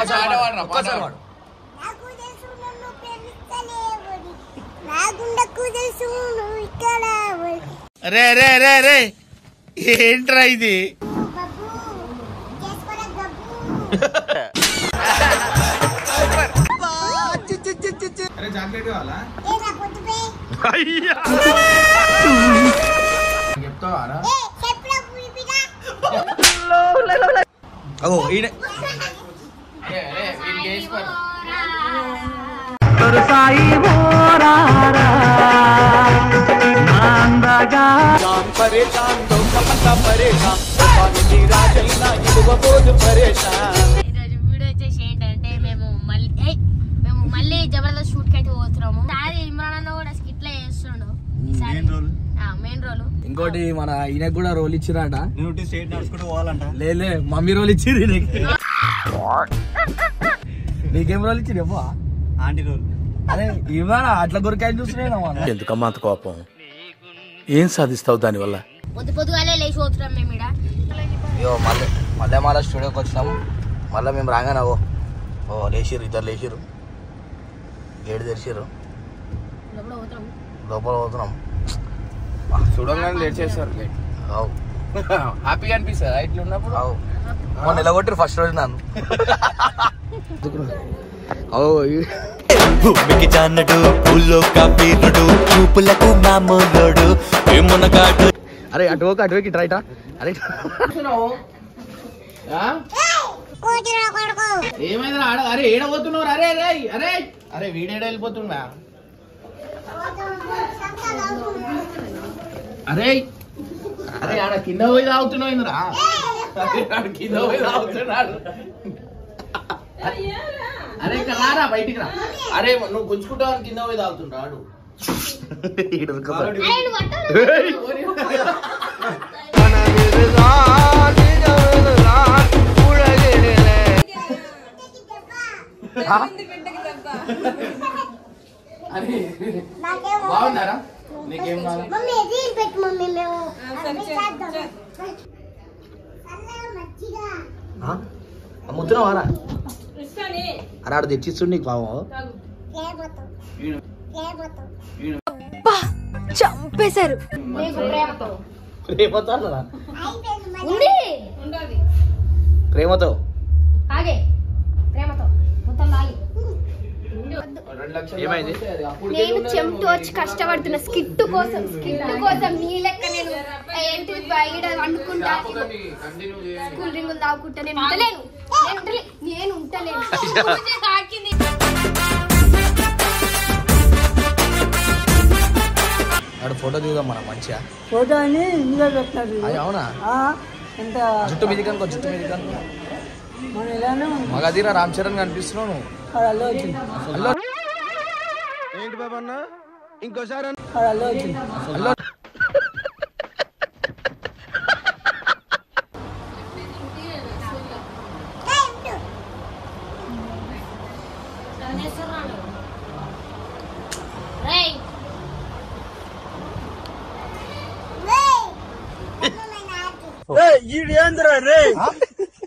ఒక్కసారి వాడు, ఒక్కసారి వాడు. నాకు తెలుసు నన్ను ప్రేమిస్తలేవని నాగుండకు తెలుసు నువ్వు ఇక్కడ రే రే రే రే ఏంట్రా ఇది బాబు చేసుకోరా గబ్బు ఏరా పొద్దుపే చెప్తావా ఏ చెప్పురా పులిపిరా ఓ ఈయన ఈరోజు వీడియో వచ్చేసి ఏంటంటే మేము మళ్ళీ ఏయ్, మేము మళ్ళీ జబర్దస్త్ షూట్ కి అయితే పోతున్నాము ఈసారి ఇమ్రాన్ అన్న కూడా స్కిట్ లో చేస్తుండు ఈసారి మెయిన్ రోల్ ఇంకోటి మన ఈయనకు కూడా రోల్ ఇచ్చిరాట నేను స్టేట్ నడుచుకుంటూ పోవాలంట లేలే మమ్మీ రోల్ ఇచ్చిర్రు ఈయనకి నీకేం రోల్ ఇచ్చిరు అమ్మా ఆంటీ రోల్ అరే ఇవ్వరా అట్లా గురికాయ చూస్తున్నాయి ఎందుకమ్మా అంత కోపం ఏం సాధిస్తావు దానివల్ల పొద్దు పొద్దుగాలే లేచి పోతున్నాం మేము ఇక్కడ అయ్యో మళ్ళీ మళ్ళీ మళ్ళీ స్టూడియోకి వచ్చినాము మళ్ళీ మేము రాగానే ఓ ఓ లేచిర్రు ఇద్దరు లేచిర్రు గేటు తెరిచిర్రు లోపల పోతున్నాం లోపల పోతున్నాం చూడంగానే లేట్ చేస్తారు అవు హ్యాపీగా అనిపిస్తుంది ఇట్లా ఉన్నప్పుడు అవు మొన్న నిలగొట్టిరు ఫస్ట్ రోజు నన్ను అవు భూమికి జానడు పూల్లో కబీరుడు చూపులకు మామూలుడు ఏమునగాడు అరే అటువకి అటువకి ట్రైటా అరే కూతురు కొడుకు ఏమైంది ఆడ అరే ఏడ పోతున్నావు అరే అరే అరే అరే వీడేడ వెళ్ళిపోతున్నా అరే అరే ఆడ కింద పోయి తాగుతున్నావు ఏందిరా అరే, ఆడ కింద పోయి తాగుతున్నాడు అరే ఇక్కడ రారా బయటికి రా అరే నువ్వు గుంజుకుంటావు అని కింద పోయి తాగుతుంటాడు అరే నువ్వు అంటావు అరే నాకేమో బాగున్నారా నీకేం కావాలి మమ్మీ రీల్ పెట్టు మమ్మీ మేము అవి చేద్దాం. చల్లగా మజ్జిగ ముద్దున వారా అరే ఆడ తెచ్చిస్తుండు నీకు పావం ప్రేమతో ప్రేమతో చంపేశారు నీకు ప్రేమతో ప్రేమతో అన్నదా అయిపోయింది మరి. ఉంది ప్రేమతో ఆగే ప్రేమతో మొత్తం లాగి రెండు లక్షలు ఏమైంది? వస్తే అది అప్పుడు నేను చెమట వచ్చి కష్టపడుతున్న స్కిట్ కోసం స్కిట్ కోసం నీ లెక్క నేను ఏంటి బయట వండుకుంటా కంటిన్యూ చేయండి కూల్ డ్రింకులు తాగుకుంటా నేను ఉండలేను నేను ఉండలే నేను ఉంటలేను తాకింది ఆడ ఫోటో దిగుదాం మనం మంచిగా ఫోటో అని ఇందులో పెట్టారు అది అవునా ఆ, ఎంత జుట్టు మీది కనుకో జుట్టు మీది కనుకో మనం ఎలానో మగధీర రామ్ చరణ్ కనిపిస్తున్నావు నువ్వు వాడు అల్లు వచ్చింది అల్లో ఏంటి బాబా అన్న ఇంకోసారి వాడు అల్లు వచ్చింది అల్లో రేయ్ ఏయ్! అమ్మమ్మ నాకు.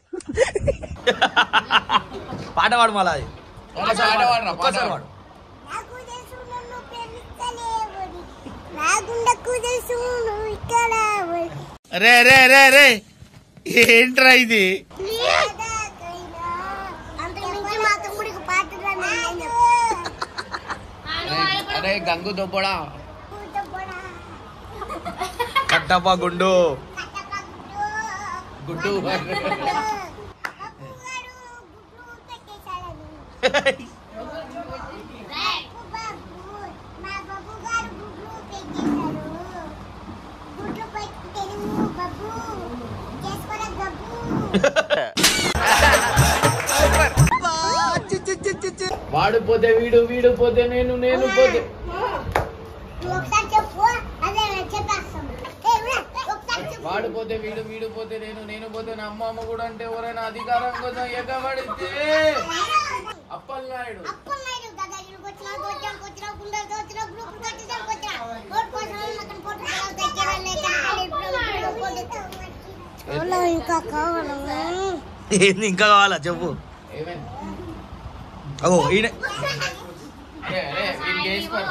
పాట పాడు మళ్ళా అది ఒకసారి పాట పాడరా, ఒక్కసారి పాట పాడు నాకు తెలుసు నన్ను ప్రేమిస్తలేవని నాగుండకు తెలుసు నువ్వు ఇక్కడ రే రే రే రే ఏంట్రా ఇది లేదాకైనా అంతకు మించి మా తమ్ముడికి పాట రాని అరే గంగు దొబ్బడా కట్టప్ప గుండు గుడ్డు వాడు పోతే వీడు వీడు పోతే నేను నేను పోతే ఒకసారి చెప్పు అదే చెప్పేస్తాం ఏ, ఉరా, ఒకసారి చెప్పు వాడు పోతే వీడు వీడు పోతే నేను నేను పోతే నా అమ్మ అమ్మ కూడా అంటే ఎవరైనా అధికారం కోసం ఎగబడితే అప్పలనాయుడు అప్పన్నాయుడు కదా ఇక్కడికి వచ్చినా దోచానికి వచ్చినా గుండెలకి వచ్చినా గ్రూప్ కట్టేసానికి వచ్చినా ఓటు కోసం అక్కడ పోటీ దగ్గర ఇంకా కావాలా ఏంది ఇంకా కావాలా చెప్పు ఏమైంది అగో ఈయన అరే అరే వీడికి వేసుకో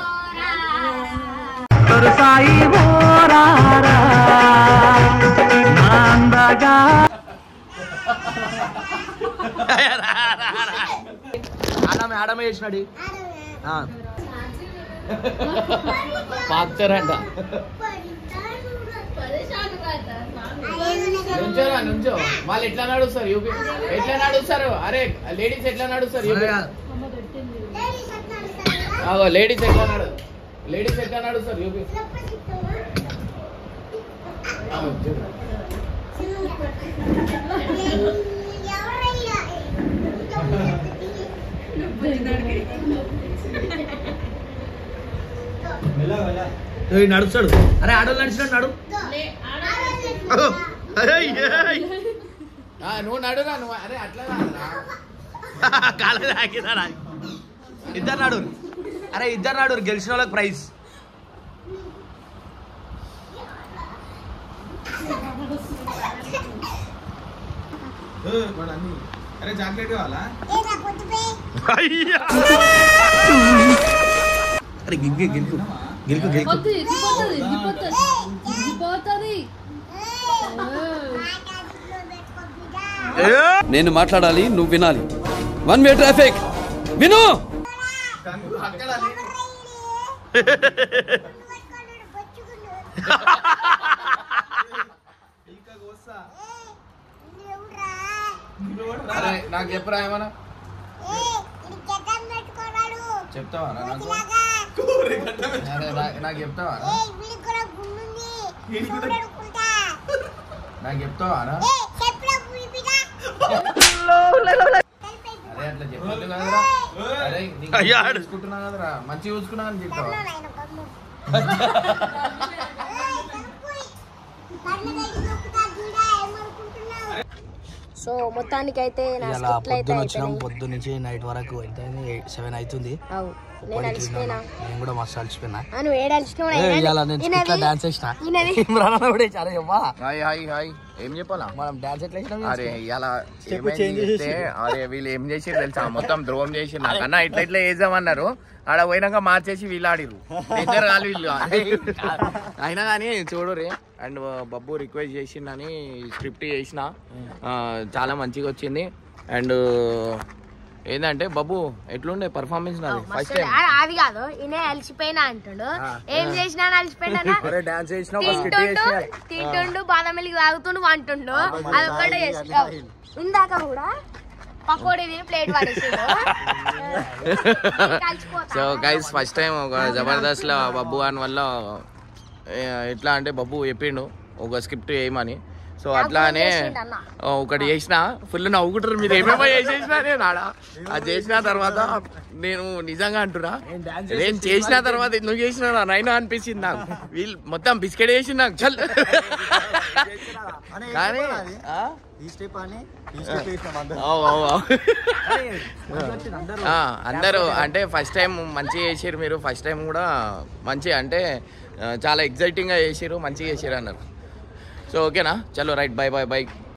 ఆడమే ఆడమే చేసినాడు ఆ. పాకుతారంట నుంచోరా నుంచో వాళ్ళు ఎట్లా నడుస్తారు యూపీ ఎట్లా నడుస్తారు అరే లేడీస్ ఎట్లా నడుస్తారు యూపీ ఆగో లేడీస్ ఎట్లా నడు లేడీస్ ఎట్లా నడుస్తారు యూపీ ఆగో, చూడు. ఏయ్, నడుస్తాడు అరే ఆడోళ్ళు నడిచినాడు నడు అగో. ఏయ్, ఏయ్. ఆ, నువ్వు నడురా నువ్వు అరే అట్లా కాదురా. కాలేదు ఆగినారా ఇద్దరు నాడు అరే ఇద్దరు నాడు గెలిచిన వాళ్ళకి ప్రైజ్ అరే చాక్లెట్ కావాలా అరే గిగ్గి గెలుపు గెలుపు గెలుపు నేను మాట్లాడాలి నువ్వు వినాలి వన్ వే ట్రాఫిక్ విను అరే నాకు చెప్పరా ఏమన్నా చెప్తావా నాకు అరే నా- నాకు చెప్తావా నాకు చెప్తావా అరే అట్లా చెప్పొద్దు కదరా అరే నీకు అయ్యా, ఆడు. చూసుకుంటున్నా కదరా మంచిగా చూసుకున్నా అని చెప్తావా సో మొత్తానికి అయితే నా ఇలా స్కిట్లు అయితే పొద్దున వచ్చినాం అయిపోయినాయి పొద్దు నుంచి నైట్ వరకు ఎంత సెవెన్ అవుతుంది అవు నేను పనికి అలసిపోయినా తిన్నాను. నేను కూడా మస్తు అలసిపోయినా ఆ, నువ్వు ఏడు అలసినావు ఏయ్, ఇవాళ నేను స్కిట్లో డాన్స్ వేసిన ఈయనది ఇమ్రాన్ అన్న కూడా వేసారు, అరే అవ్వా. హాయ్ హాయ్ హాయ్ ఏం చెప్పాలా మనం డాన్స్ ఎట్లా వేసినాం అరే ఇలా ఏమైంది చెప్తే, అరే వీళ్ళు ఏం చేసి తెలుసా మొత్తం ద్రోహం చేసి అన్న ఇట్లా ఇట్లా వేసామన్నారు ఆడ పోయినాక మార్చేసి వీళ్ళు ఆడిరు ఇద్దరు కాదు వీళ్ళు అయినా కానీ చూడు రే అండ్ బబ్బు రిక్వెస్ట్ చేసిండని స్క్రిప్ట్ చేసిన ఆ, చాలా మంచిగా వచ్చింది అండ్ ఏంటంటే బబ్బు ఎట్లుండే పర్ఫార్మెన్స్ నాది ఫస్ట్ టైం అది కాదు ఈయన అలసిపోయినా అంటాడు ఏం చేసినా అలసిపోయినా అరే డాన్స్ వేసిన తింటుండు తింటుండు బాదం మిల్క్ తాగుతుండు వంటుండు అదొక్కటే చేస్తావు ఇందాక కూడా పకోడీ తిని ప్లేట్ పడేసిండు సో గైస్ ఫస్ట్ టైం ఒక జబర్దస్త్ లో బబ్బు అని వల్ల ఏ, ఎట్లా అంటే బబ్బు చెప్పిండు ఒక స్క్రిప్ట్ వేయమని సో అట్లానే చేసిండు ఆ, ఒకటి చేసిన ఫుల్ నవ్వుకుంటారు మీరు ఏమేమో చేసేసిన నేను ఆడ అది చేసిన తర్వాత నేను నిజంగా అంటున్నా నేను చేసిన తర్వాత ఎందుకు చేసిన నైనా అనిపించింది నాకు వీళ్ళు మొత్తం బిస్కెట్ వేసి నాకు చల్ కానీ ఆ? ఈ స్టెప్ అని ఈ స్టెప్ వేసినాం అందరం అవు, అవు, అవు. ఆ, అందరూ అంటే ఫస్ట్ టైం మంచిగా చేసారు మీరు ఫస్ట్ టైం కూడా మంచి అంటే ఆ, చాలా ఎగ్జైటింగ్గా చేసారు మంచిగా చేసారు అన్నారు సో ఓకేనా చలో రైట్ బై బై బై